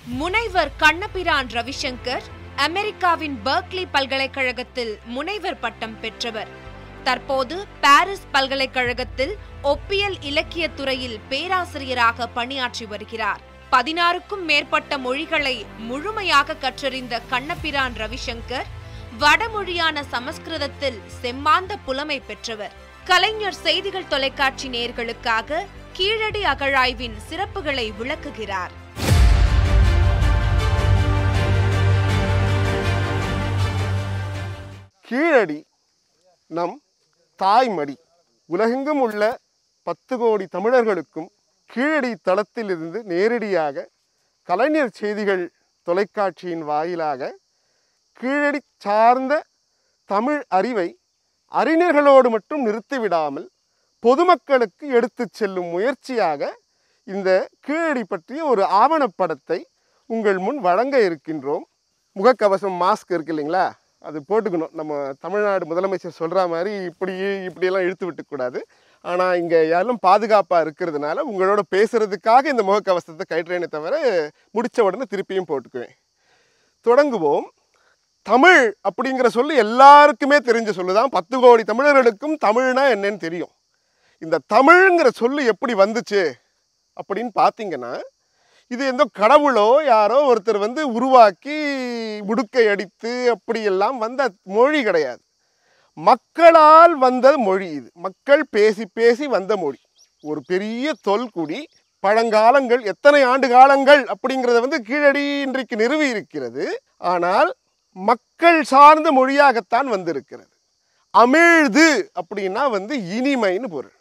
முனைவர் கண்ணபிரான் ரவிசங்கர் அமெரிக்காவின் பெர்க்லி பல்கலைக்கழகத்தில் முனைவர் பட்டம் பெற்றவர் தற்போது பாரிஸ் பல்கலைக்கழகத்தில் ஒப்பியல் இலக்கியத் துறையில் பேராசிரியராக பணியாற்றி வருகிறார் பதினாறுக்கும் மேற்பட்ட மொழிகளை முழுமையாக கற்றறிந்த கண்ணபிரான் ரவிசங்கர் வடமொழியான சமஸ்கிருதத்தில் செம்மாந்த புலமை பெற்றவர் கலைஞர் செய்திகள் தொலைக்காட்சி நேர்களுக்காக கீழடி அகழாய்வின் சிறப்புகளை விளக்குகிறார் கீழடி நம் தாய்மடி உலகெங்கும் உள்ள பத்து கோடி தமிழர்களுக்கும் கீழடி தளத்திலிருந்து நேரடியாக கலைஞர் செய்திகள் தொலைக்காட்சியின் வாயிலாக கீழடி சார்ந்த தமிழ் அறிவை அறிஞர்களோடு மட்டும் நிறுத்திவிடாமல் பொதுமக்களுக்கு எடுத்துச் செல்லும் முயற்சியாக இந்த கீழடி பற்றிய ஒரு ஆவணப்படத்தை உங்கள் முன் வழங்க இருக்கின்றோம் முகக்கவசம் மாஸ்க் இருக்கு இல்லைங்களா அது போட்டுக்கணும் நம்ம தமிழ்நாடு முதலமைச்சர் சொல்கிற மாதிரி இப்படி இப்படியெல்லாம் இழுத்து விட்டுக்கூடாது ஆனால் இங்கே யாரும் பாதுகாப்பாக இருக்கிறதுனால உங்களோட பேசுகிறதுக்காக இந்த முகக்கவசத்தை கட்டுறேனே தவிர முடித்த உடனே திருப்பியும் போட்டுக்குவேன் தொடங்குவோம் தமிழ் அப்படிங்கிற சொல்லு எல்லாருக்குமே தெரிஞ்ச சொல்லு தான் பத்து கோடி தமிழர்களுக்கும் தமிழ்னா என்னன்னு தெரியும் இந்த தமிழ்ங்கிற சொல்லு எப்படி வந்துச்சு அப்படின்னு பார்த்தீங்கன்னா இது எந்த கடவுளோ யாரோ ஒருத்தர் வந்து உருவாக்கி முடுக்கை அடித்து அப்படியெல்லாம் வந்த மொழி கிடையாது மக்களால் வந்த மொழி இது மக்கள் பேசி பேசி வந்த மொழி ஒரு பெரிய தொல்குடி பழங்காலங்கள் எத்தனை ஆண்டு காலங்கள் அப்படிங்கிறத வந்து கீழடி இன்றைக்கு நிறுவி இருக்கிறது ஆனால் மக்கள் சார்ந்த மொழியாகத்தான் வந்திருக்கிறது அமிழ்து அப்படின்னா வந்து இனிமைன்னு பொருள்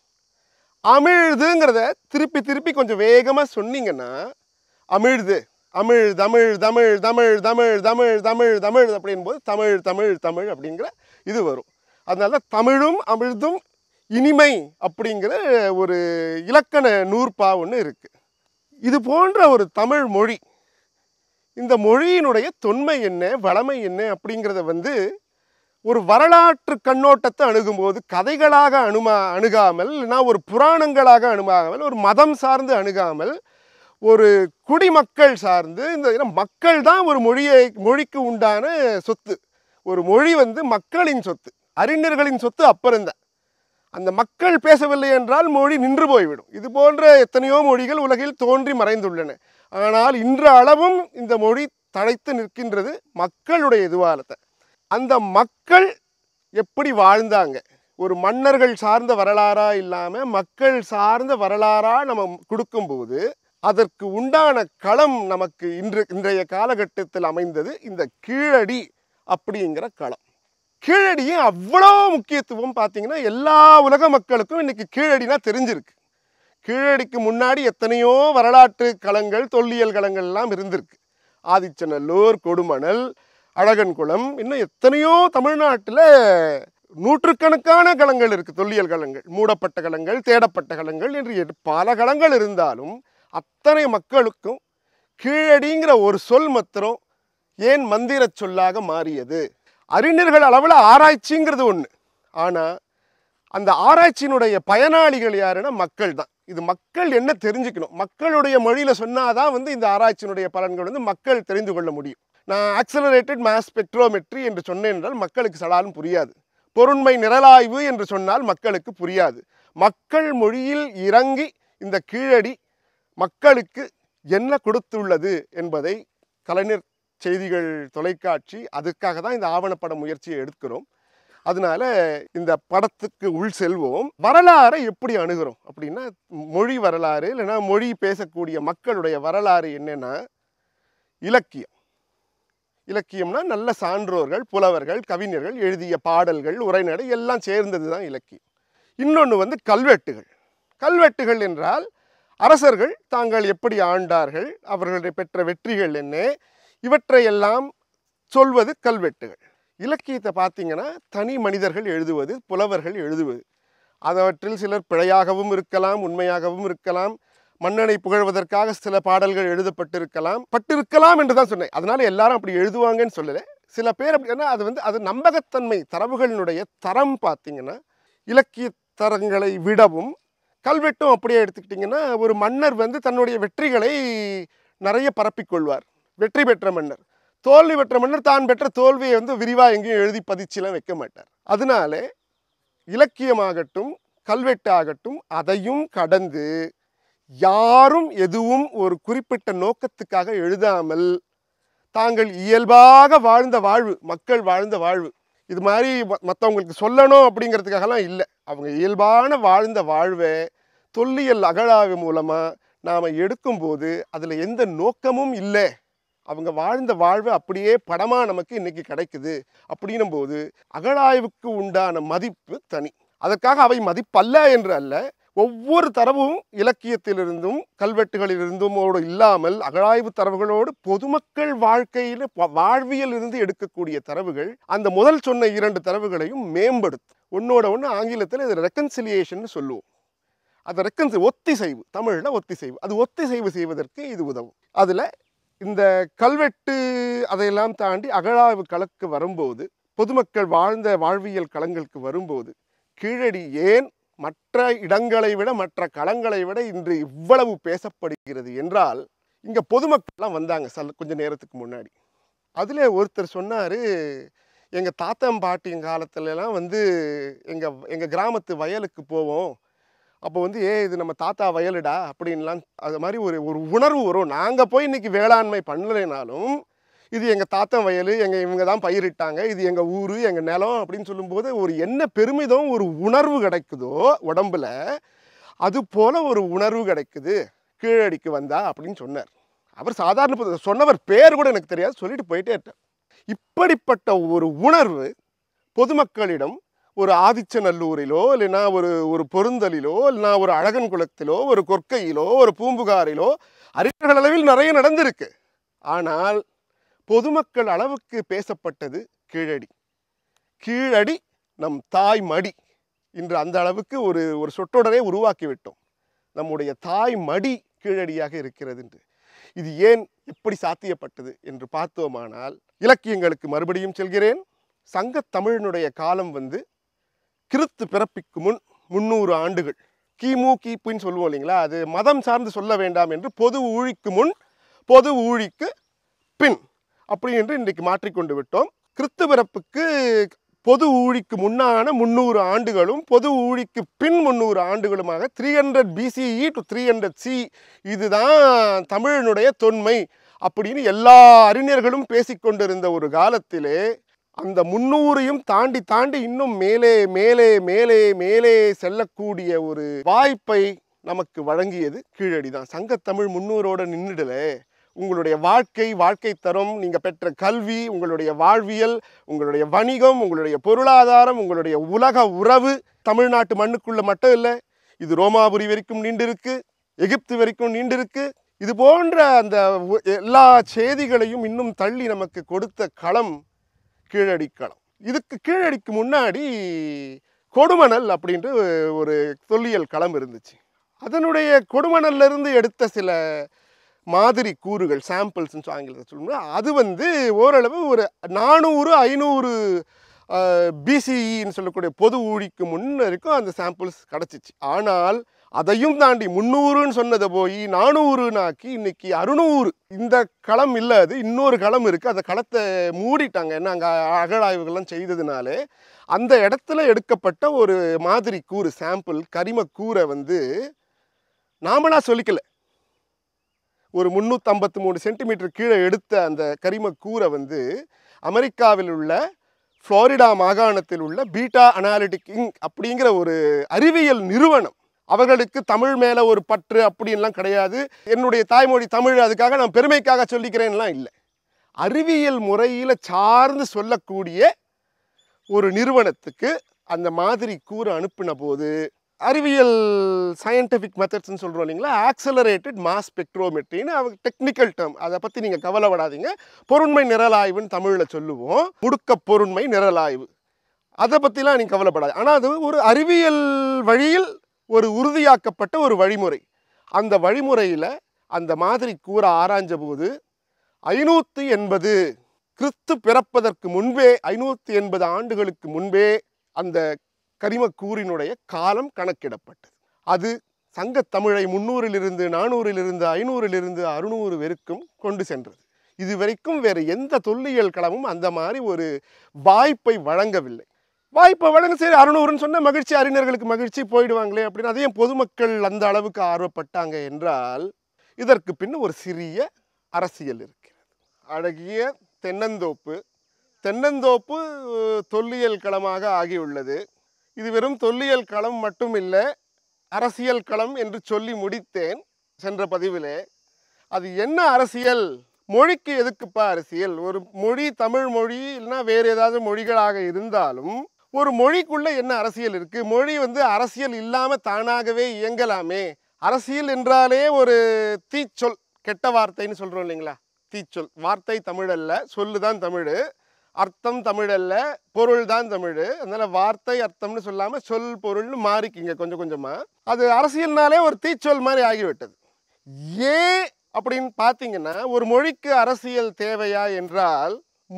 அமிழ்துங்கிறத திருப்பி திருப்பி கொஞ்சம் வேகமாக சொன்னீங்கன்னா அமிழ்து அமிழ் தமிழ் தமிழ் தமிழ் தமிழ் தமிழ் தமிழ் தமிழ் அப்படின்போது தமிழ் தமிழ் தமிழ் அப்படிங்கிற இது வரும் அதனால தமிழும் அமிழ்தும் இனிமை அப்படிங்கிற ஒரு இலக்கண நூற்பா ஒன்று இருக்குது இது போன்ற ஒரு தமிழ் மொழி இந்த மொழியினுடைய தொன்மை என்ன வளமை என்ன அப்படிங்கிறத வந்து ஒரு வரலாற்று கண்ணோட்டத்தை அணுகும்போது கதைகளாக அணுமா அணுகாமல் இல்லைன்னா ஒரு புராணங்களாக அணுகாமல் ஒரு மதம் சார்ந்து அணுகாமல் ஒரு குடிமக்கள் சார்ந்து இந்த ஏன்னா மக்கள் தான் ஒரு மொழியை மொழிக்கு உண்டான சொத்து ஒரு மொழி வந்து மக்களின் சொத்து அறிஞர்களின் சொத்து அப்புறம்தான் அந்த மக்கள் பேசவில்லை என்றால் மொழி நின்று போய்விடும் இது போன்ற எத்தனையோ மொழிகள் உலகில் தோன்றி மறைந்துள்ளன ஆனால் இன்று அளவும் இந்த மொழி தழைத்து நிற்கின்றது மக்களுடைய எதிர்காலத்தை அந்த மக்கள் எப்படி வாழ்ந்தாங்க ஒரு மன்னர்கள் சார்ந்த வரலாறா இல்லாமல் மக்கள் சார்ந்த வரலாறா நம்ம கொடுக்கும்போது அதற்கு உண்டான களம் நமக்கு இன்று இன்றைய காலகட்டத்தில் அமைந்தது இந்த கீழடி அப்படிங்கிற களம் கீழடியும் அவ்வளோ முக்கியத்துவம் பார்த்தீங்கன்னா எல்லா உலக மக்களுக்கும் இன்னைக்கு கீழடினா தெரிஞ்சிருக்கு கீழடிக்கு முன்னாடி எத்தனையோ வரலாற்று களங்கள் தொல்லியல் களங்கள் எல்லாம் இருந்திருக்கு ஆதிச்சநல்லூர் கொடுமணல் அழகன்குளம் இன்னும் எத்தனையோ தமிழ்நாட்டில் நூற்றுக்கணக்கான களங்கள் இருக்குது தொல்லியல் களங்கள் மூடப்பட்ட களங்கள் தேடப்பட்ட களங்கள் என்று எ- பல களங்கள் இருந்தாலும் அத்தனை மக்களுக்கும் கீழடிங்கிற ஒரு சொல் மாத்திரம் ஏன் மந்திரச் சொல்லாக மாறியது அறிஞர்கள் அளவில் ஆராய்ச்சிங்கிறது ஒன்று ஆனால் அந்த ஆராய்ச்சியினுடைய பயனாளிகள் யாருன்னா மக்கள் தான் இது மக்கள் என்ன தெரிஞ்சுக்கணும் மக்களுடைய மொழியில் சொன்னாதான் வந்து இந்த ஆராய்ச்சியினுடைய பலன்கள் வந்து மக்கள் தெரிந்து கொள்ள முடியும் நான் ஆக்சலரேட்டட் மாஸ் ஸ்பெக்ட்ரோமெட்ரி என்று சொன்னேன் என்றால் மக்களுக்கு சடாலும் புரியாது பொருண்மை நிரலாய்வு என்று சொன்னால் மக்களுக்கு புரியாது மக்கள் மொழியில் இறங்கி இந்த கீழடி மக்களுக்கு என்ன கொடுத்துள்ளது என்பதை கலைஞர் செய்திகள் தொலைக்காட்சி அதுக்காக தான் இந்த ஆவணப்பட முயற்சியை எடுக்கிறோம் அதனால இந்த படத்துக்கு உள் செல்வோம் வரலாறை எப்படி அணுகிறோம் அப்படின்னா மொழி வரலாறு இல்லைன்னா மொழி பேசக்கூடிய மக்களுடைய வரலாறு என்னன்னா இலக்கியம் இலக்கியம்னா நல்ல சான்றோர்கள் புலவர்கள் கவிஞர்கள் எழுதிய பாடல்கள் உரைநடை எல்லாம் சேர்ந்தது தான் இலக்கியம் இன்னொன்று வந்து கல்வெட்டுகள் கல்வெட்டுகள் என்றால் அரசர்கள் தாங்கள் எப்படி ஆண்டார்கள் அவர்களுடைய பெற்ற வெற்றிகள் என்ன இவற்றையெல்லாம் சொல்வது கல்வெட்டுகள் இலக்கியத்தை பார்த்தீங்கன்னா தனி மனிதர்கள் எழுதுவது புலவர்கள் எழுதுவது அவற்றில் சிலர் பிழையாகவும் இருக்கலாம் உண்மையாகவும் இருக்கலாம் மன்னனை புகழ்வதற்காக சில பாடல்கள் எழுதப்பட்டிருக்கலாம் பட்டிருக்கலாம் என்று தான் சொன்னேன் அதனால எல்லாரும் அப்படி எழுதுவாங்கன்னு சொல்லலை சில பேர் அப்படி ஏன்னா அது வந்து அது நம்பகத்தன்மை தரவுகளினுடைய தரம் பார்த்தீங்கன்னா இலக்கிய தரங்களை விடவும் கல்வெட்டும் அப்படியே எடுத்துக்கிட்டிங்கன்னா ஒரு மன்னர் வந்து தன்னுடைய வெற்றிகளை நிறைய பரப்பிக்கொள்வார் வெற்றி பெற்ற மன்னர் தோல்வி பெற்ற மன்னர் தான் பெற்ற தோல்வியை வந்து விரிவாக எங்கேயும் எழுதி பதிச்சுலாம் வைக்க மாட்டார் அதனாலே இலக்கியமாகட்டும் கல்வெட்டாகட்டும் அதையும் கடந்து யாரும் எதுவும் ஒரு குறிப்பிட்ட நோக்கத்துக்காக எழுதாமல் தாங்கள் இயல்பாக வாழ்ந்த வாழ்வு மக்கள் வாழ்ந்த வாழ்வு இது மாதிரி மற்றவங்களுக்கு சொல்லணும் அப்படிங்கிறதுக்காகலாம் இல்லை அவங்க இயல்பான வாழ்ந்த வாழ்வை தொல்லியல் அகழாய்வு மூலமாக நாம் எடுக்கும்போது அதில் எந்த நோக்கமும் இல்லை அவங்க வாழ்ந்த வாழ்வு அப்படியே படமாக நமக்கு இன்னைக்கு கிடைக்குது அப்படின்னும் போது அகழாய்வுக்கு உண்டான மதிப்பு தனி அதற்காக அவை மதிப்பல்ல என்று அல்ல ஒவ்வொரு தரவும் இலக்கியத்திலிருந்தும் கல்வெட்டுகளிலிருந்தும் ஓடு இல்லாமல் அகழாய்வு தரவுகளோடு பொதுமக்கள் வாழ்க்கையில் வாழ்வியல் இருந்து எடுக்கக்கூடிய தரவுகள் அந்த முதல் சொன்ன இரண்டு தரவுகளையும் மேம்படுத்தும் ஒன்னோட ஒன்று ஆங்கிலத்தில் இது ரெக்கன்சிலியேஷன் சொல்லுவோம் அது ரெக்கன்சி ஒத்திசைவு தமிழில் ஒத்திசைவு அது ஒத்திசைவு செய்வதற்கு இது உதவும் அதில் இந்த கல்வெட்டு அதையெல்லாம் தாண்டி அகழாய்வு களக்கு வரும்போது பொதுமக்கள் வாழ்ந்த வாழ்வியல் களங்களுக்கு வரும்போது கீழடி ஏன் மற்ற இடங்களை விட மற்ற களங்களை விட இன்று இவ்வளவு பேசப்படுகிறது என்றால் இங்கே பொதுமக்கள்லாம் வந்தாங்க சல் கொஞ்ச நேரத்துக்கு முன்னாடி அதில் ஒருத்தர் சொன்னார் எங்கள் தாத்தன் பாட்டியின் காலத்துலலாம் வந்து எங்கள் எங்கள் கிராமத்து வயலுக்கு போவோம் அப்போ வந்து ஏ இது நம்ம தாத்தா வயலுடா அப்படின்லாம் அது மாதிரி ஒரு ஒரு உணர்வு வரும் நாங்கள் போய் இன்னைக்கு வேளாண்மை பண்ணலைனாலும் இது எங்கள் தாத்தன் வயல் எங்கள் இவங்க தான் பயிரிட்டாங்க இது எங்கள் ஊர் எங்கள் நிலம் அப்படின்னு சொல்லும்போது ஒரு என்ன பெருமிதம் ஒரு உணர்வு கிடைக்குதோ உடம்புல அது போல ஒரு உணர்வு கிடைக்குது கீழடிக்கு வந்தா அப்படின்னு சொன்னார் அவர் சாதாரண பொது- சொன்னவர் பேர் கூட எனக்கு தெரியாது சொல்லிட்டு போயிட்டே இருட்டார் இப்படிப்பட்ட ஒரு உணர்வு பொதுமக்களிடம் ஒரு ஆதிச்சநல்லூரிலோ இல்லைன்னா ஒரு ஒரு பொருந்தலிலோ இல்லைன்னா ஒரு அழகன் குளத்திலோ ஒரு கொற்கையிலோ ஒரு பூம்புகாரிலோ அறிஞர்கள் அளவில் நிறைய நடந்திருக்கு ஆனால் பொதுமக்கள் அளவுக்கு பேசப்பட்டது கீழடி கீழடி நம் தாய் மடி இன்று அந்த அளவுக்கு ஒரு ஒரு சொற்றொடரே உருவாக்கி விட்டோம் நம்முடைய தாய் மடி கீழடியாக இருக்கிறது என்று இது ஏன் எப்படி சாத்தியப்பட்டது என்று பார்த்தோமானால் இலக்கியங்களுக்கு மறுபடியும் செல்கிறேன் சங்கத் தமிழினுடைய காலம் வந்து கிறித்து பிறப்பிக்கு முன் முந்நூறு ஆண்டுகள் கிமு கிபின்னு சொல்லுவோம் இல்லைங்களா அது மதம் சார்ந்து சொல்ல வேண்டாம் என்று பொது ஊழிக்கு முன் பொது ஊழிக்கு பின் அப்படி என்று இன்றைக்கு மாற்றிக்கொண்டு விட்டோம் கிறித்து பிறப்புக்கு பொது ஊழிக்கு முன்னான முந்நூறு ஆண்டுகளும் பொது ஊழிக்கு பின் முந்நூறு ஆண்டுகளுமாக three hundred BCE to three hundred C இதுதான் தமிழினுடைய தொன்மை அப்படின்னு எல்லா அறிஞர்களும் பேசிக்கொண்டிருந்த ஒரு காலத்திலே அந்த முன்னூறையும் தாண்டி தாண்டி இன்னும் மேலே மேலே மேலே மேலே செல்லக்கூடிய ஒரு வாய்ப்பை நமக்கு வழங்கியது கீழடி தான் சங்கத்தமிழ் முன்னூரோட நின்றுடல உங்களுடைய வாழ்க்கை வாழ்க்கை தரம் நீங்கள் பெற்ற கல்வி உங்களுடைய வாழ்வியல் உங்களுடைய வணிகம் உங்களுடைய பொருளாதாரம் உங்களுடைய உலக உறவு தமிழ்நாட்டு மண்ணுக்குள்ள மட்டும் இல்லை இது ரோமாபுரி வரைக்கும் நீண்டிருக்கு எகிப்து வரைக்கும் நீண்டிருக்கு இது போன்ற அந்த உ- எல்லா செய்திகளையும் இன்னும் தள்ளி நமக்கு கொடுத்த களம் கீழடி களம் இதுக்கு கீழடிக்கு முன்னாடி கொடுமணல் அப்படின்ற ஒரு தொல்லியல் களம் இருந்துச்சு அதனுடைய கொடுமணல்ல இருந்து எடுத்த சில மாதிரி கூறுகள் சாம்பிள்ஸ்னு ஆங்கிலத்தில் சொல்லணும் அது வந்து ஓரளவு ஒரு நானூறு ஐநூறு பிசிஇன்னு சொல்லக்கூடிய பொது ஊழிக்கு முன் வரைக்கும் அந்த சாம்பிள்ஸ் கிடச்சிச்சு ஆனால் அதையும் தாண்டி முந்நூறுன்னு சொன்னதை போய் நானூறுனாக்கி இன்னைக்கு அறுநூறு இந்த களம் இல்லை அது இன்னொரு களம் இருக்குது அந்த களத்தை மூடிட்டாங்க ஏன்னா அங்கே அகழாய்வுகள்லாம் செய்ததுனாலே அந்த இடத்துல எடுக்கப்பட்ட ஒரு மாதிரி கூறு சாம்பிள் கரிம கூரை வந்து நாமளா சொல்லிக்கல ஒரு முந்நூற்றம்பத்து மூணு சென்டிமீட்டர் கீழே எடுத்த அந்த கரிம கூரை வந்து அமெரிக்காவில் உள்ள ஃப்ளோரிடா மாகாணத்தில் உள்ள பீட்டா அனாலிட்டிக் இங்க் அப்படிங்கிற ஒரு அறிவியல் நிறுவனம் அவர்களுக்கு தமிழ் மேலே ஒரு பற்று அப்படின்லாம் கிடையாது என்னுடைய தாய்மொழி தமிழ் அதுக்காக நான் பெருமைக்காக சொல்லிக்கிறேன்லாம் இல்லை அறிவியல் முறையில் சார்ந்து சொல்லக்கூடிய ஒரு நிறுவனத்துக்கு அந்த மாதிரி கூறு அனுப்பின போது அறிவியல் சயின்டிஃபிக் மெத்தட்ஸ்னு சொல்கிறோம் இல்லைங்களா ஆக்சலரேட்டட் மாஸ் ஸ்பெக்ட்ரோமெட்ரின்னு அவங்க டெக்னிக்கல் டேர்ம் அதை பற்றி நீங்கள் கவலைப்படாதீங்க பொருண்மை நிரலாய்வுன்னு தமிழில் சொல்லுவோம் முடுக்க பொருண்மை நிரலாய்வு அதை பற்றிலாம் நீங்கள் கவலைப்படாது ஆனால் அது ஒரு அறிவியல் வழியில் ஒரு உறுதியாக்கப்பட்ட ஒரு வழிமுறை அந்த வழிமுறையில் அந்த மாதிரி கூற ஆராய்ஞ்ச போது ஐநூற்றி எண்பது கிறிஸ்து பிறப்பதற்கு முன்பே ஐநூற்றி எண்பது ஆண்டுகளுக்கு முன்பே அந்த கரிமக்கூறினுடைய காலம் கணக்கிடப்பட்டது அது சங்கத் தமிழை முன்னூறிலிருந்து நானூறிலிருந்து ஐநூறிலிருந்து அறுநூறு வரைக்கும் கொண்டு சென்றது இதுவரைக்கும் வேறு எந்த தொல்லியல் களமும் அந்த மாதிரி ஒரு வாய்ப்பை வழங்கவில்லை வாய்ப்பை வழங்க சரி அறுநூறுன்னு சொன்ன மகிழ்ச்சி அறிஞர்களுக்கு மகிழ்ச்சி போயிடுவாங்களே அப்படின்னு அதையும் பொதுமக்கள் அந்த அளவுக்கு ஆர்வப்பட்டாங்க என்றால் இதற்கு பின் ஒரு சிறிய அரசியல் இருக்கிறது அழகிய தென்னந்தோப்பு தென்னந்தோப்பு அஹ், தொல்லியல் களமாக ஆகியுள்ளது இது வெறும் தொல்லியல் களம் மட்டும் இல்லை அரசியல் களம் என்று சொல்லி முடித்தேன் சென்ற பதிவிலே அது என்ன அரசியல் மொழிக்கு எதுக்குப்பா அரசியல் ஒரு மொழி தமிழ் மொழி இல்லைன்னா வேறு ஏதாவது மொழிகளாக இருந்தாலும் ஒரு மொழிக்குள்ள என்ன அரசியல் இருக்கு மொழி வந்து அரசியல் இல்லாம தானாகவே இயங்கலாமே அரசியல் என்றாலே ஒரு தீச்சொல் கெட்ட வார்த்தைன்னு சொல்றோம் இல்லைங்களா தீச்சொல் வார்த்தை தமிழ் அல்ல சொல்லுதான் தமிழ் அர்த்தம் தமிழ் அல்ல பொருள் தான் தமிழ் அதனால வார்த்தை அர்த்தம்னு சொல்லாம சொல் பொருள்னு மாறிக்கிங்க கொஞ்சம் கொஞ்சமா அது அரசியல்னாலே ஒரு தீச்சொல் மாதிரி ஆகிவிட்டது ஏன் அப்படின்னு பார்த்தீங்கன்னா ஒரு மொழிக்கு அரசியல் தேவையா என்றால்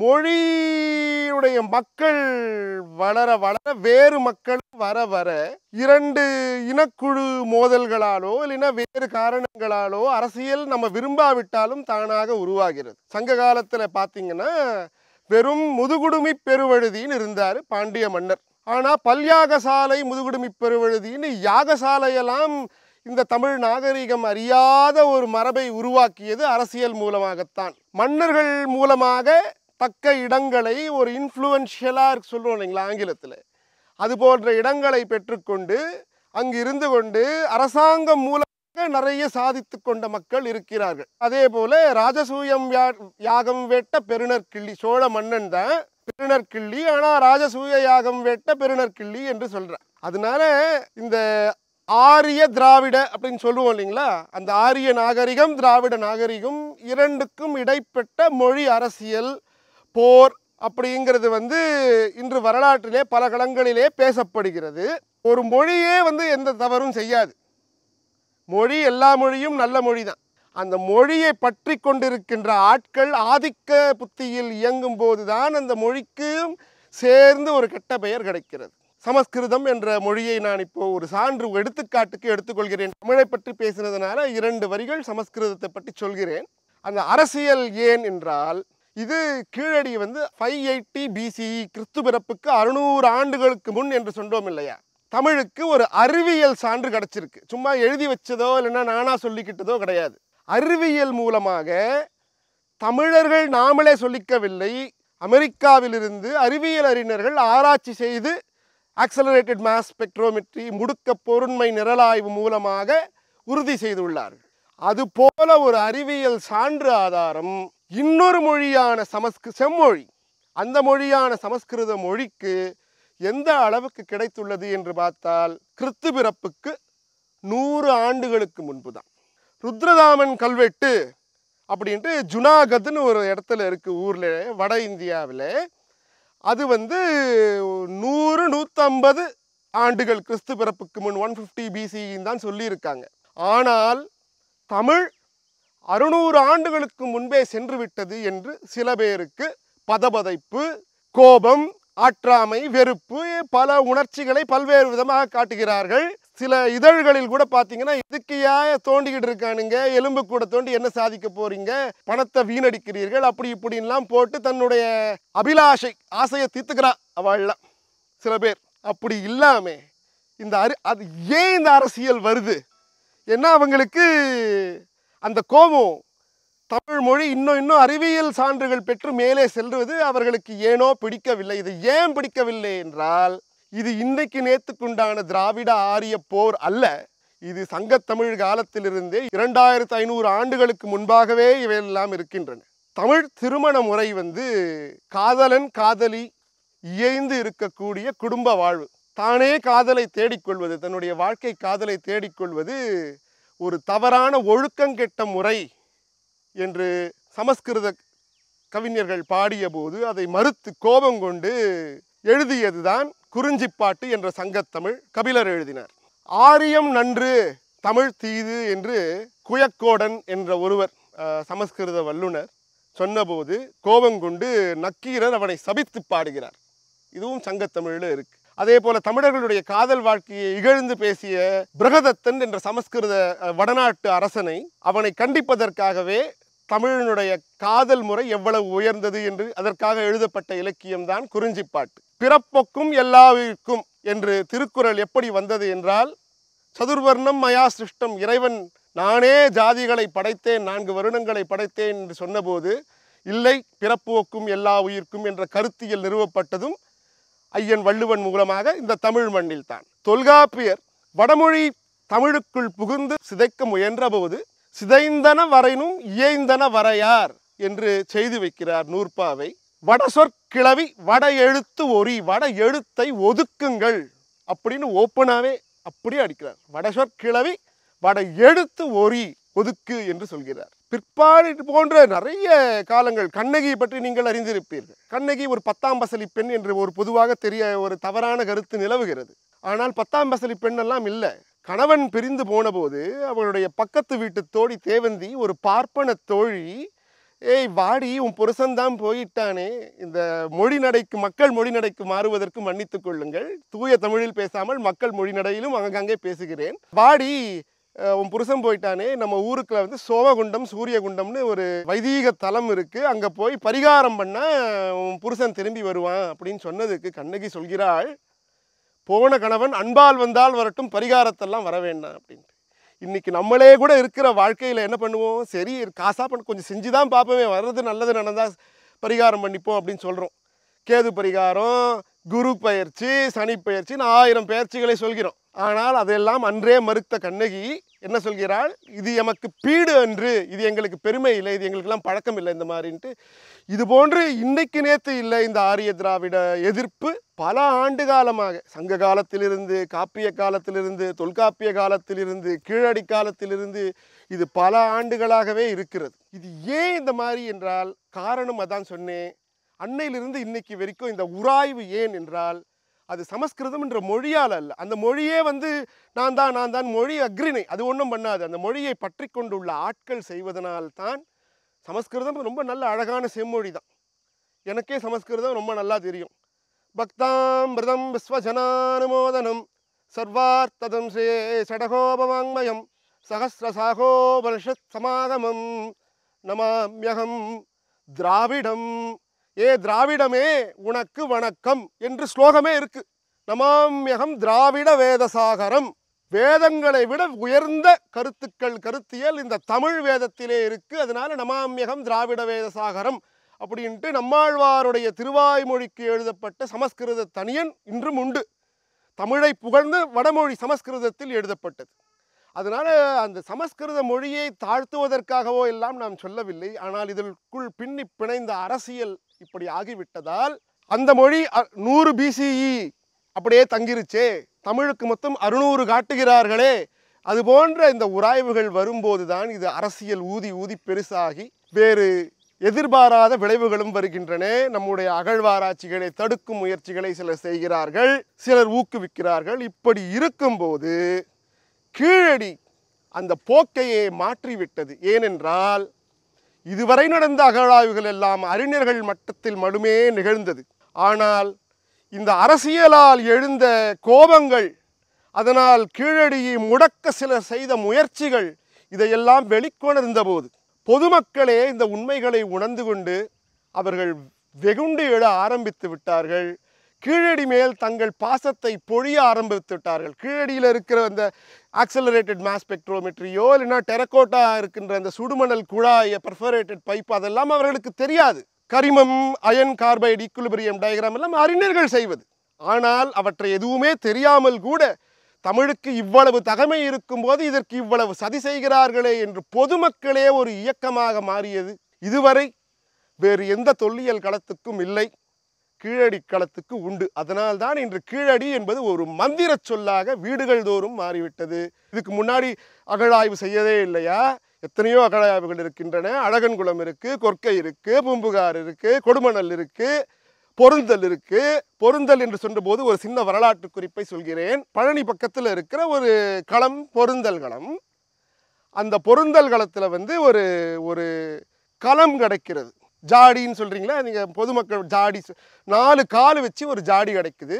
மொழியுடைய மக்கள் வளர வளர வேறு மக்கள் வர வர இரண்டு இனக்குழு மோதல்களாலோ இல்லைன்னா வேறு காரணங்களாலோ அரசியல் நம்ம விரும்பாவிட்டாலும் தானாக உருவாகிறது சங்க காலத்தில் பார்த்தீங்கன்னா வெறும் முதுகுடுமி பெருவழுதின்னு இருந்தார் பாண்டிய மன்னர் ஆனால் பல்யாகசாலை முதுகுடுமி பெருவழுதின்னு யாகசாலையெல்லாம் இந்த தமிழ் நாகரிகம் அறியாத ஒரு மரபை உருவாக்கியது அரசியல் மூலமாகத்தான் மன்னர்கள் மூலமாக தக்க இடங்களை ஒரு இன்ஃப்ளூயன்ஷியலாக சொல்கிறோம் இல்லைங்களா ஆங்கிலத்தில் அது போன்ற இடங்களை பெற்றுக்கொண்டு அங்கு இருந்து கொண்டு அரசாங்கம் மூலமாக நிறைய சாதித்து கொண்ட மக்கள் இருக்கிறார்கள் அதே போல ராஜசூயம் யா- யாகம் வேட்ட பெருநர் கிள்ளி சோழ மன்னன் தான் பெருநர் கிள்ளி ஆனா ராஜசூய யாகம் வேட்ட பெருநர் கிள்ளி என்று சொல்றார் அதனால இந்த ஆரிய திராவிட அப்படின்னு சொல்லுவோம் இல்லைங்களா அந்த ஆரிய நாகரிகம் திராவிட நாகரிகம் இரண்டுக்கும் இடைப்பட்ட மொழி அரசியல் போர் அப்படிங்கிறது வந்து இன்று வரலாற்றிலே பல களங்களிலே பேசப்படுகிறது ஒரு மொழியே வந்து எந்த தவறும் செய்யாது மொழி எல்லா மொழியும் நல்ல மொழி தான் அந்த மொழியை பற்றி கொண்டிருக்கின்ற ஆட்கள் ஆதிக்க புத்தியில் இயங்கும் போதுதான் அந்த மொழிக்கும் சேர்ந்து ஒரு கெட்ட பெயர் கிடைக்கிறது சமஸ்கிருதம் என்ற மொழியை நான் இப்போ ஒரு சான்று எடுத்துக்காட்டுக்கு எடுத்துக்கொள்கிறேன் தமிழை பற்றி பேசினதுனால இரண்டு வரிகள் சமஸ்கிருதத்தை பற்றி சொல்கிறேன் அந்த அரசியல் ஏன் என்றால் இது கீழடி வந்து ஃபைவ் எயிட்டி பிசிஇ கிறிஸ்து பிறப்புக்கு அறுநூறு ஆண்டுகளுக்கு முன் என்று சொன்னோம் இல்லையா தமிழுக்கு ஒரு அறிவியல் சான்று கிடைச்சிருக்கு சும்மா எழுதி வச்சதோ இல்லைன்னா நானா சொல்லிக்கிட்டதோ கிடையாது அறிவியல் மூலமாக தமிழர்கள் நாமளே சொல்லிக்கவில்லை அமெரிக்காவிலிருந்து அறிவியல் அறிஞர்கள் ஆராய்ச்சி செய்து ஆக்சலரேட்டட் மாஸ் ஸ்பெக்ட்ரோமெட்ரி முடுக்க பொருண்மை நிரலாய்வு மூலமாக உறுதி செய்துள்ளார்கள் அதுபோல ஒரு அறிவியல் சான்று ஆதாரம் இன்னொரு மொழியான சமஸ்கு செம்மொழி அந்த மொழியான சமஸ்கிருத மொழிக்கு எந்த அளவுக்கு கிடைத்துள்ளது என்று பார்த்தால் கிறிஸ்து பிறப்புக்கு நூறு ஆண்டுகளுக்கு முன்பு தான் ருத்ரதாமன் கல்வெட்டு அப்படின்ட்டு ஜுனாகத்னு ஒரு இடத்துல இருக்கு ஊரில் வட இந்தியாவில் அது வந்து நூறு நூற்றம்பது ஆண்டுகள் கிறிஸ்து பிறப்புக்கு முன் ஒன் ஃபிஃப்டி பிசின்னு தான் சொல்லியிருக்காங்க ஆனால் தமிழ் அறுநூறு ஆண்டுகளுக்கு முன்பே சென்று விட்டது என்று சில பேருக்கு பதபதைப்பு கோபம் ஆற்றாமை வெறுப்பு பல உணர்ச்சிகளை பல்வேறு விதமாக காட்டுகிறார்கள் சில இதழ்களில் கூட பார்த்தீங்கன்னா இதுக்கையா தோண்டிக்கிட்டு இருக்கானுங்க எலும்பு கூட தோண்டி என்ன சாதிக்க போறீங்க பணத்தை வீணடிக்கிறீர்கள் அப்படி இப்படின்லாம் போட்டு தன்னுடைய அபிலாஷை ஆசையை தீர்த்துக்கிறா அவள்லாம் சில பேர் அப்படி இல்லாம இந்த அரி அது ஏன் இந்த அரசியல் வருது ஏன்னா அவங்களுக்கு அந்த கோபம் தமிழ் மொழி இன்னும் இன்னும் அறிவியல் சான்றுகள் பெற்று மேலே செல்வது அவர்களுக்கு ஏனோ பிடிக்கவில்லை இது ஏன் பிடிக்கவில்லை என்றால் இது இன்னைக்கு நேத்துக்குண்டான திராவிட ஆரிய போர் அல்ல இது சங்கத்தமிழ் காலத்திலிருந்தே இரண்டாயிரத்து ஐநூறு ஆண்டுகளுக்கு முன்பாகவே இவையெல்லாம் இருக்கின்றன தமிழ் திருமண முறை வந்து காதலன் காதலி இயைந்து இருக்கக்கூடிய குடும்ப வாழ்வு தானே காதலை தேடிக்கொள்வது தன்னுடைய வாழ்க்கை காதலை தேடிக்கொள்வது ஒரு தவறான ஒழுக்கங்கெட்ட முறை என்று சமஸ்கிருத கவிஞர்கள் பாடியபோது அதை மறுத்து கோபம் கொண்டு எழுதியதுதான் குறிஞ்சிப்பாட்டு என்ற சங்கத்தமிழ் கபிலர் எழுதினார் ஆரியம் நன்று தமிழ் தீது என்று குயக்கோடன் என்ற ஒருவர் அஹ், சமஸ்கிருத வல்லுனர் சொன்னபோது கோபம் கொண்டு நக்கீரர் அவனை சபித்து பாடுகிறார் இதுவும் சங்கத்தமிழில் இருக்கு அதே போல தமிழர்களுடைய காதல் வாழ்க்கையை இகழ்ந்து பேசிய பிரகதத்தன் என்ற சமஸ்கிருத அஹ், வடநாட்டு அரசனை அவனை கண்டிப்பதற்காகவே தமிழனுடைய காதல் முறை எவ்வளவு உயர்ந்தது என்று அதற்காக எழுதப்பட்ட இலக்கியம்தான் குறிஞ்சிப்பாட்டு பிறப்பொக்கும் எல்லாவிற்கும் என்று திருக்குறள் எப்படி வந்தது என்றால் சதுர்வர்ணம் மயா சிருஷ்டம் இறைவன் நானே ஜாதிகளை படைத்தேன் நான்கு வருடங்களை படைத்தேன் என்று சொன்னபோது இல்லை பிறப்போக்கும் எல்லா உயிர்க்கும் என்ற கருத்தியல் நிறுவப்பட்டதும் ஐயன் வள்ளுவன் மூலமாக இந்த தமிழ் மண்ணில் தான் தொல்காப்பியர் வடமொழி தமிழுக்குள் புகுந்து சிதைக்க முயன்றபோது சிதைந்தன வரைனும் இயைந்தன வரையார் என்று செய்து வைக்கிறார் நூற்பாவை வட சொற்கிளவி வட எழுத்து ஒரி வட எழுத்தை ஒதுக்குங்கள் அப்படின்னு ஓப்பனாவே அப்படியே அடிக்கிறார் வட சொற்கிளவி வட எழுத்து ஒரி ஒதுக்கு என்று சொல்கிறார் பிற்பாடு இது போன்ற நிறைய காலங்கள் கண்ணகியை பற்றி நீங்கள் அறிந்திருப்பீர்கள் கண்ணகி ஒரு பத்தாம் பசலி பெண் என்று ஒரு பொதுவாக தெரிய ஒரு தவறான கருத்து நிலவுகிறது ஆனால் பத்தாம் பசலி பெண்ணெல்லாம் இல்லை கணவன் பிரிந்து போனபோது அவளுடைய பக்கத்து வீட்டு தோழி தேவந்தி ஒரு பார்ப்பன தோழி ஏய் வாடி உன் புருஷன்தான் போயிட்டானே இந்த மொழி நடைக்கு மக்கள் மொழி நடைக்கு மாறுவதற்கு மன்னித்துக் கொள்ளுங்கள் தூய தமிழில் பேசாமல் மக்கள் மொழி நடையிலும் அங்கங்கே பேசுகிறேன் வாடி அஹ், உன் புருஷன் போயிட்டானே நம்ம ஊருக்குள்ள வந்து சோமகுண்டம் சூரியகுண்டம்னு ஒரு வைதீக தலம் இருக்கு அங்க போய் பரிகாரம் பண்ணா உன் புருஷன் திரும்பி வருவான் அப்படின்னு சொன்னதுக்கு கண்ணகி சொல்கிறாள் போன கணவன் அன்பால் வந்தால் வரட்டும் பரிகாரத்தெல்லாம் வர வேண்டாம் அப்படின்ட்டு இன்னைக்கு நம்மளே கூட இருக்கிற வாழ்க்கையில் என்ன பண்ணுவோம் சரி காசா பண்ண கொஞ்சம் செஞ்சு தான் பார்ப்போமே வர்றது நல்லது நடந்தால் பரிகாரம் பண்ணிப்போம் அப்படின்னு சொல்கிறோம் கேது பரிகாரம் குரு பயிற்சி சனி பயிற்சின்னு ஆயிரம் பயிற்சிகளை சொல்கிறோம் ஆனால் அதெல்லாம் அன்றே மறுத்த கண்ணகி என்ன சொல்கிறாள் இது எமக்கு பீடு அன்று இது எங்களுக்கு பெருமை இல்லை இது எங்களுக்கெல்லாம் பழக்கம் இல்லை இந்த மாதிரின்ட்டு இது போன்று இன்னைக்கு நேத்து இல்லை இந்த ஆரிய திராவிட எதிர்ப்பு பல ஆண்டு காலமாக சங்க காலத்திலிருந்து காப்பிய காலத்திலிருந்து தொல்காப்பிய காலத்திலிருந்து கீழடி காலத்திலிருந்து இது பல ஆண்டுகளாகவே இருக்கிறது இது ஏன் இந்த மாதிரி என்றால் காரணம் அதான் சொன்னேன் அன்னையிலிருந்து இன்னைக்கு வரைக்கும் இந்த உராய்வு ஏன் என்றால் அது சமஸ்கிருதம் என்ற மொழியால் அல்ல அந்த மொழியே வந்து நான் தான் நான் தான் மொழி அக்ரிணை அது ஒன்றும் பண்ணாது அந்த மொழியை பற்றி கொண்டுள்ள ஆட்கள் செய்வதனால் தான் சமஸ்கிருதம் ரொம்ப நல்ல அழகான செம்மொழி தான் எனக்கே சமஸ்கிருதம் ரொம்ப நல்லா தெரியும் பக்தாமிருதம் விஸ்வஜனானுமோதனம் சர்வார்த்ததம் ஸ்ரே சடகோபவாங்மயம் சகசிரசாகோபனிஷத் சமாகமம் நமாம்யகம் திராவிடம் ஏ திராவிடமே உனக்கு வணக்கம் என்று ஸ்லோகமே இருக்கு நமாம்யகம் திராவிட வேதசாகரம் வேதங்களை விட உயர்ந்த கருத்துக்கள் கருத்தியல் இந்த தமிழ் வேதத்திலே இருக்கு அதனால நமாம்யகம் திராவிட வேதசாகரம் அப்படின்ட்டு நம்மாழ்வாருடைய திருவாய்மொழிக்கு எழுதப்பட்ட சமஸ்கிருத தனியன் இன்றும் உண்டு தமிழை புகழ்ந்து வடமொழி சமஸ்கிருதத்தில் எழுதப்பட்டது அதனால அந்த சமஸ்கிருத மொழியை தாழ்த்துவதற்காகவோ எல்லாம் நாம் சொல்லவில்லை ஆனால் இதற்குள் பின்னி பிணைந்த அரசியல் இப்படி ஆகிவிட்டதால் அந்த மொழி அ- நூறு பிசிஇ அப்படியே தங்கிருச்சே தமிழுக்கு மொத்தம் அறுநூறு காட்டுகிறார்களே அது போன்ற இந்த உராய்வுகள் வரும்போது தான் இது அரசியல் ஊதி ஊதி பெருசாகி வேறு எதிர்பாராத விளைவுகளும் வருகின்றன நம்முடைய அகழ்வாராய்ச்சிகளை தடுக்கும் முயற்சிகளை சிலர் செய்கிறார்கள் சிலர் ஊக்குவிக்கிறார்கள் இப்படி இருக்கும்போது கீழடி அந்த போக்கையே மாற்றிவிட்டது ஏனென்றால் இதுவரை நடந்த அகழாய்வுகள் எல்லாம் அறிஞர்கள் மட்டத்தில் மட்டுமே நிகழ்ந்தது ஆனால் இந்த அரசியலால் எழுந்த கோபங்கள் அதனால் கீழடியை முடக்க சிலர் செய்த முயற்சிகள் இதையெல்லாம் வெளிக்கொணர்ந்த போது பொதுமக்களே இந்த உண்மைகளை உணர்ந்து கொண்டு அவர்கள் வெகுண்டு எழ ஆரம்பித்து விட்டார்கள் கீழடி மேல் தங்கள் பாசத்தை பொழிய ஆரம்பித்து விட்டார்கள் கீழடியில் இருக்கிற அந்த ஆக்சலரேட்டட் மாஸ் ஸ்பெக்ட்ரோமெட்ரியோ இல்லைன்னா டெரக்கோட்டா இருக்கின்ற அந்த சுடுமணல் குழாய் பர்ஃபரேட்டட் பைப் அதெல்லாம் அவர்களுக்கு தெரியாது கரிமம் அயன் கார்பைடு ஈக்குலிபிரியம் டயக்ராம் எல்லாம் அறிஞர்கள் செய்வது ஆனால் அவற்றை எதுவுமே தெரியாமல் கூட தமிழுக்கு இவ்வளவு தகமை இருக்கும்போது இதற்கு இவ்வளவு சதி செய்கிறார்களே என்று பொதுமக்களே ஒரு இயக்கமாக மாறியது இதுவரை வேறு எந்த தொல்லியல் களத்துக்கும் இல்லை கீழடி களத்துக்கு உண்டு அதனால்தான் இன்று கீழடி என்பது ஒரு மந்திர சொல்லாக வீடுகள் தோறும் மாறிவிட்டது இதுக்கு முன்னாடி அகழாய்வு செய்யவே இல்லையா எத்தனையோ அகழாய்வுகள் இருக்கின்றன அழகன்குளம் இருக்கு கொற்கை இருக்கு பூம்புகார் இருக்கு கொடுமணல் இருக்கு பொருந்தல் இருக்கு பொருந்தல் என்று சொன்னபோது ஒரு சின்ன வரலாற்று குறிப்பை சொல்கிறேன் பழனி பக்கத்தில் இருக்கிற ஒரு களம் பொருந்தல் களம் அந்த பொருந்தல் களத்தில் வந்து ஒரு ஒரு களம் கிடைக்கிறது ஜாடின்னு சொல்கிறீங்களா நீங்கள் பொதுமக்கள் ஜாடி சொ- நாலு கால் வச்சு ஒரு ஜாடி கிடைக்குது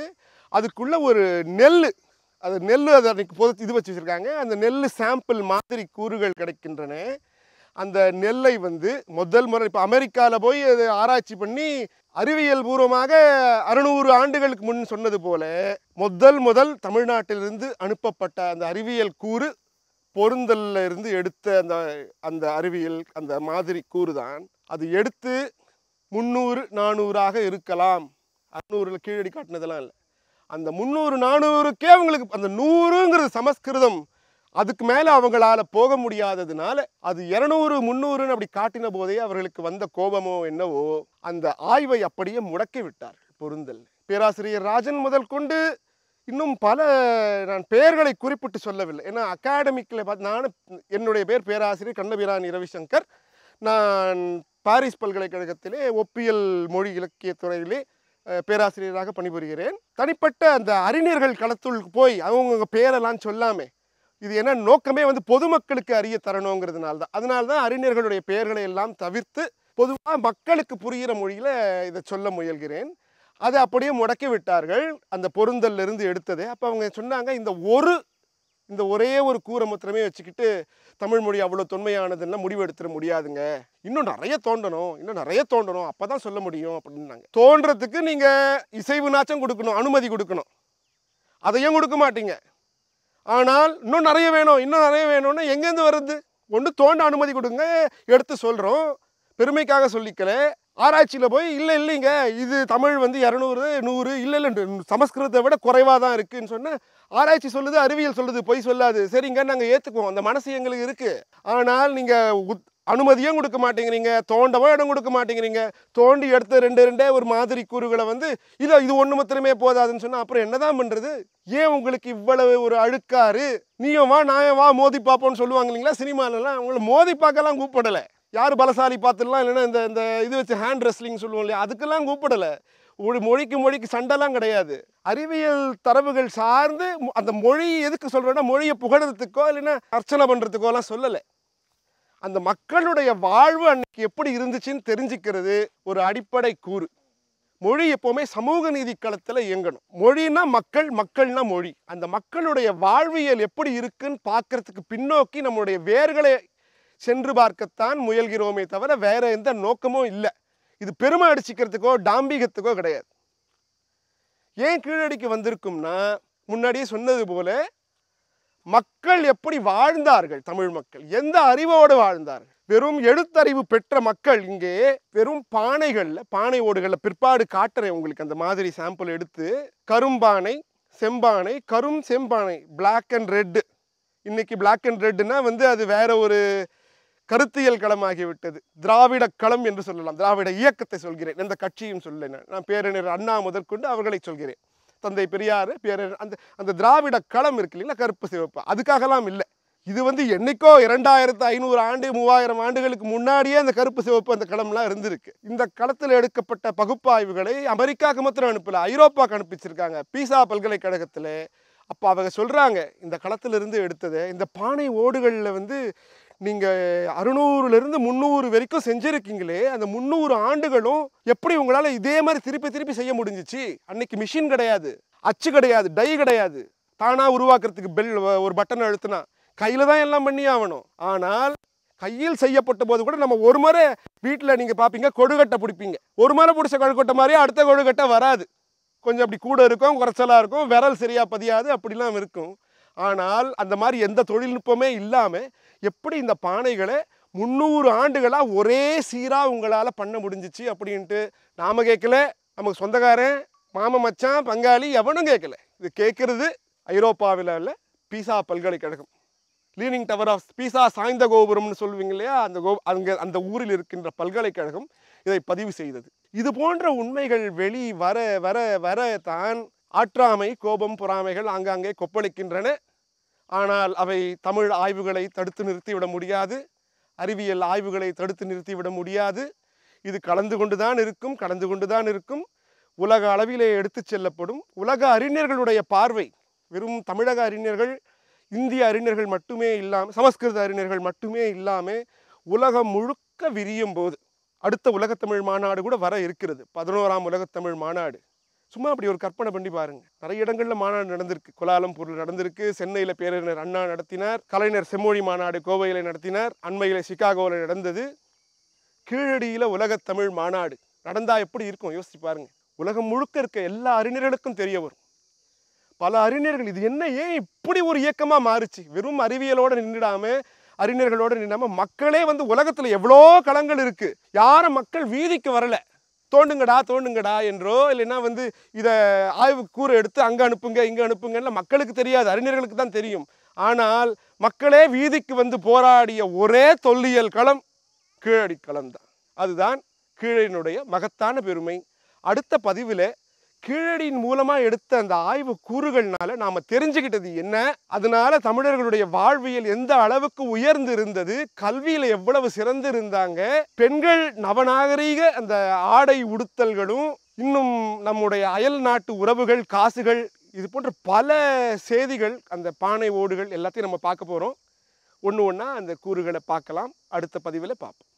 அதுக்குள்ள ஒரு நெல் அது நெல் அதை அன்னைக்கு பொது இது வச்சு வச்சுருக்காங்க அந்த நெல் சாம்பிள் மாதிரி கூறுகள் கிடைக்கின்றன அந்த நெல்லை வந்து முதல் முறை இப்போ அமெரிக்காவில் போய் அது ஆராய்ச்சி பண்ணி அறிவியல் பூர்வமாக அறுநூறு ஆண்டுகளுக்கு முன் சொன்னது போல முதல் முதல் தமிழ்நாட்டிலிருந்து அனுப்பப்பட்ட அந்த அறிவியல் கூறு பொருந்தல்ல இருந்து எடுத்த அந்த அந்த அறிவியல் அந்த மாதிரி கூறு தான் அது எடுத்து முந்நூறு நானூறாக இருக்கலாம் அறுநூறுல கீழடி காட்டினதெல்லாம் இல்லை அந்த முந்நூறு நானூறுக்கே அவங்களுக்கு அந்த நூறுங்கிறது சமஸ்கிருதம் அதுக்கு மேலே அவங்களால போக முடியாததுனால அது இரநூறு முந்நூறுன்னு அப்படி காட்டின போதே அவர்களுக்கு வந்த கோபமோ என்னவோ அந்த ஆய்வை அப்படியே முடக்கி விட்டார் பொருந்தல் பேராசிரியர் ராஜன் முதல் கொண்டு இன்னும் பல நான் பெயர்களை குறிப்பிட்டு சொல்லவில்லை ஏன்னா அகாடமிக்கில் பார்த்து நான் என்னுடைய பேர் பேராசிரியர் கண்ணபிராணி ரவிசங்கர் நான் பாரிஸ் பல்கலைக்கழகத்திலே ஒப்பியல் மொழி இலக்கியத் துறையிலே அஹ், பேராசிரியராக பணிபுரிகிறேன் தனிப்பட்ட அந்த அறிஞர்கள் களத்துள் போய் அவங்கவுங்க பேரெல்லாம் சொல்லாமே இது என்ன நோக்கமே வந்து பொதுமக்களுக்கு அறிய தரணுங்கிறதுனால தான் அதனால தான் அறிஞர்களுடைய பெயர்களை எல்லாம் தவிர்த்து பொதுவாக மக்களுக்கு புரிகிற மொழியில் இதை சொல்ல முயல்கிறேன் அதை அப்படியே முடக்கி விட்டார்கள் அந்த பொருந்தல்ல இருந்து எடுத்தது அப்போ அவங்க சொன்னாங்க இந்த ஒரு இந்த ஒரே ஒரு கூரை மாத்திரமே வச்சுக்கிட்டு தமிழ் மொழி அவ்வளோ தொன்மையானதுன்னா முடிவு எடுத்துட முடியாதுங்க இன்னும் நிறைய தோண்டணும் இன்னும் நிறைய தோண்டணும் அப்போ தான் சொல்ல முடியும் அப்படின்னாங்க தோன்றதுக்கு நீங்கள் இசைவு நாச்சம் கொடுக்கணும் அனுமதி கொடுக்கணும் அதையும் கொடுக்க மாட்டீங்க ஆனால் இன்னும் நிறைய வேணும் இன்னும் நிறைய வேணும்னா எங்கேருந்து வருது ஒன்று தோண்ட அனுமதி கொடுங்க எடுத்து சொல்கிறோம் பெருமைக்காக சொல்லிக்கல ஆராய்ச்சியில் போய் இல்லை இல்லைங்க இது தமிழ் வந்து இரநூறு நூறு இல்லை இல்லை சமஸ்கிருதத்தை விட குறைவாக தான் இருக்குன்னு சொன்னால் ஆராய்ச்சி சொல்லுது அறிவியல் சொல்லுது பொய் சொல்லாது சரிங்க நாங்கள் ஏற்றுக்குவோம் அந்த மனசு எங்களுக்கு இருக்குது ஆனால் நீங்கள் அனுமதியும் கொடுக்க மாட்டேங்கிறீங்க தோண்டவும் இடம் கொடுக்க மாட்டேங்கிறீங்க தோண்டி எடுத்த ரெண்டு ரெண்டே ஒரு மாதிரி கூறுகளை வந்து இதோ இது ஒன்று மாத்திரமே போதாதுன்னு சொன்னால் அப்புறம் என்னதான் பண்ணுறது ஏன் உங்களுக்கு இவ்வளவு ஒரு அழுக்காரு நீயும் வா நான் வா மோதி பார்ப்போம்னு சொல்லுவாங்க இல்லைங்களா சினிமாலலாம் அவங்கள மோதி பார்க்கலாம் கூப்பிடலை யார் பலசாலி பார்த்துடலாம் இல்லைன்னா இந்த இந்த இது வச்சு ஹேண்ட் ரெஸ்லிங் சொல்லுவோம் இல்லையா அதுக்கெல்லாம் கூப்பிடலை ஒரு மொழிக்கு மொழிக்கு சண்டைலாம் கிடையாது அறிவியல் தரவுகள் சார்ந்து மொ- அந்த மொழி எதுக்கு சொல்கிறேன்னா மொழியை புகழறதுக்கோ இல்லைன்னா அர்ச்சனை பண்ணுறதுக்கோலாம் சொல்லலை அந்த மக்களுடைய வாழ்வு அன்னைக்கு எப்படி இருந்துச்சுன்னு தெரிஞ்சுக்கிறது ஒரு அடிப்படை கூறு மொழி எப்போவுமே சமூக நீதி களத்தில் இயங்கணும் மொழினா மக்கள் மக்கள்னா மொழி அந்த மக்களுடைய வாழ்வியல் எப்படி இருக்குன்னு பார்க்கறதுக்கு பின்னோக்கி நம்மளுடைய வேர்களை சென்று பார்க்கத்தான் முயல்கிறோமே தவிர வேற எந்த நோக்கமும் இல்லை இது பெருமை அடிச்சுக்கிறதுக்கோ டாம்பிகத்துக்கோ கிடையாது ஏன் கீழடிக்கு வந்திருக்கும்னா முன்னாடியே சொன்னது போல மக்கள் எப்படி வாழ்ந்தார்கள் தமிழ் மக்கள் எந்த அறிவோடு வாழ்ந்தார்கள் வெறும் எழுத்தறிவு பெற்ற மக்கள் இங்கே வெறும் பானைகளில் பானை ஓடுகளில் பிற்பாடு காட்டுறேன் உங்களுக்கு அந்த மாதிரி சாம்பிள் எடுத்து கரும்பானை செம்பானை கரும் செம்பானை Black அண்ட் ரெட்டு இன்னைக்கு Black அண்ட் ரெட்டுனா வந்து அது வேற ஒரு கருத்தியல் களமாகி விட்டது திராவிட களம் என்று சொல்லலாம் திராவிட இயக்கத்தை சொல்கிறேன் எந்த கட்சியும் சொல்ல நான். நான் பேரறிஞர் அண்ணா முதற்கொண்டு அவர்களை சொல்கிறேன் தந்தை பெரியார் பேரறிஞர் அந்த அந்த திராவிட களம் இருக்கு இல்லைங்களா கருப்பு சிவப்பு அதுக்காகலாம் இல்லை இது வந்து என்னைக்கோ இரண்டாயிரத்து ஐநூறு ஆண்டு மூவாயிரம் ஆண்டுகளுக்கு முன்னாடியே அந்த கருப்பு சிவப்பு அந்த களம்லாம் இருந்திருக்கு இந்த களத்தில் எடுக்கப்பட்ட பகுப்பாய்வுகளை அமெரிக்காவுக்கு மாத்திரம் அனுப்பல ஐரோப்பாவுக்கு அனுப்பிச்சிருக்காங்க பீசா பல்கலைக்கழகத்தில் அப்போ அவங்க சொல்கிறாங்க இந்த களத்திலிருந்து எடுத்ததை இந்த பானை ஓடுகளில் வந்து நீங்கள் அறுநூறுலேருந்து முந்நூறு வரைக்கும் செஞ்சுருக்கீங்களே அந்த முந்நூறு ஆண்டுகளும் எப்படி உங்களால் இதே மாதிரி திருப்பி திருப்பி செய்ய முடிஞ்சிச்சு அன்னைக்கு மிஷின் கிடையாது அச்சு கிடையாது டை கிடையாது தானாக உருவாக்குறதுக்கு பெல் ஒரு பட்டன் அழுத்தினா கையில் தான் எல்லாம் பண்ணி ஆகணும் ஆனால் கையில் செய்யப்பட்ட போது கூட நம்ம ஒரு முறை வீட்டில் நீங்கள் பார்ப்பீங்க கொழுக்கட்டை பிடிப்பீங்க ஒரு முறை பிடிச்ச கொழுக்கட்டை மாதிரியே அடுத்த கொழுக்கட்டை வராது கொஞ்சம் அப்படி கூட இருக்கும் குறைச்சலாக இருக்கும் விரல் சரியாக பதியாது அப்படிலாம் இருக்கும் ஆனால் அந்த மாதிரி எந்த தொழில்நுட்பமே இல்லாமல் எப்படி இந்த பானைகளை முந்நூறு ஆண்டுகளாக ஒரே சீராக உங்களால் பண்ண முடிஞ்சிச்சு அப்படின்ட்டு நாம கேட்கல நமக்கு சொந்தக்காரன் மாம மச்சான் பங்காளி எவனும் கேட்கல இது கேட்குறது ஐரோப்பாவில் உள்ள பீசா பல்கலைக்கழகம் லீனிங் டவர் ஆஃப் பீசா சாய்ந்த கோபுரம்னு சொல்லுவீங்க இல்லையா அந்த கோ அங்கே அந்த ஊரில் இருக்கின்ற பல்கலைக்கழகம் இதை பதிவு செய்தது இது போன்ற உண்மைகள் வெளி வர வர வர தான் ஆற்றாமை கோபம் பொறாமைகள் ஆங்காங்கே கொப்பளிக்கின்றன ஆனால் அவை தமிழ் ஆய்வுகளை தடுத்து நிறுத்திவிட முடியாது அறிவியல் ஆய்வுகளை தடுத்து நிறுத்திவிட முடியாது இது கலந்து கொண்டுதான் இருக்கும் கலந்து கொண்டுதான் இருக்கும் உலக அளவிலே எடுத்துச் செல்லப்படும் உலக அறிஞர்களுடைய பார்வை வெறும் தமிழக அறிஞர்கள் இந்திய அறிஞர்கள் மட்டுமே இல்லாமல் சமஸ்கிருத அறிஞர்கள் மட்டுமே இல்லாமல் உலகம் முழுக்க விரியும் போது அடுத்த உலகத்தமிழ் மாநாடு கூட வர இருக்கிறது பதினோராம் உலகத்தமிழ் மாநாடு சும்மா அப்படி ஒரு கற்பனை பண்ணி பாருங்க நிறைய இடங்கள்ல மாநாடு நடந்திருக்கு கோலாலம்பூர்ல நடந்திருக்கு சென்னையில பேரறிஞர் அண்ணா நடத்தினார் கலைஞர் செம்மொழி மாநாடு கோவையில நடத்தினார் அண்மையில சிகாகோவில் நடந்தது கீழடியில உலகத் தமிழ் மாநாடு நடந்தா எப்படி இருக்கும் யோசிச்சு பாருங்க உலகம் முழுக்க இருக்க எல்லா அறிஞர்களுக்கும் தெரிய வரும் பல அறிஞர்கள் இது என்ன ஏன் இப்படி ஒரு இயக்கமா மாறுச்சு வெறும் அறிவியலோட நின்றுடாம அறிஞர்களோட நின்னாம மக்களே வந்து உலகத்துல எவ்வளோ களங்கள் இருக்கு யாரும் மக்கள் வீதிக்கு வரல தோண்டுங்கடா தோண்டுங்கடா என்றோ இல்லைன்னா வந்து இதை ஆய்வு கூற எடுத்து அங்கே அனுப்புங்க இங்கே அனுப்புங்கன்னு மக்களுக்கு தெரியாது அறிஞர்களுக்கு தான் தெரியும் ஆனால் மக்களே வீதிக்கு வந்து போராடிய ஒரே தொல்லியல் களம் கீழடி களம் தான் அதுதான் கீழடியினுடைய மகத்தான பெருமை அடுத்த பதிவில் கீழடியின் மூலமா எடுத்த அந்த ஆய்வு கூறுகள்னால நாம தெரிஞ்சுக்கிட்டது என்ன அதனால தமிழர்களுடைய வாழ்வியல் எந்த அளவுக்கு உயர்ந்து இருந்தது கல்வியில எவ்வளவு சிறந்து இருந்தாங்க பெண்கள் நவநாகரீக அந்த ஆடை உடுத்தல்களும் இன்னும் நம்முடைய அயல் நாட்டு உறவுகள் காசுகள் இது போன்ற பல செய்திகள் அந்த பானை ஓடுகள் எல்லாத்தையும் நம்ம பார்க்க போறோம் ஒன்று ஒன்றா அந்த கூறுகளை பார்க்கலாம் அடுத்த பதிவில் பார்ப்போம்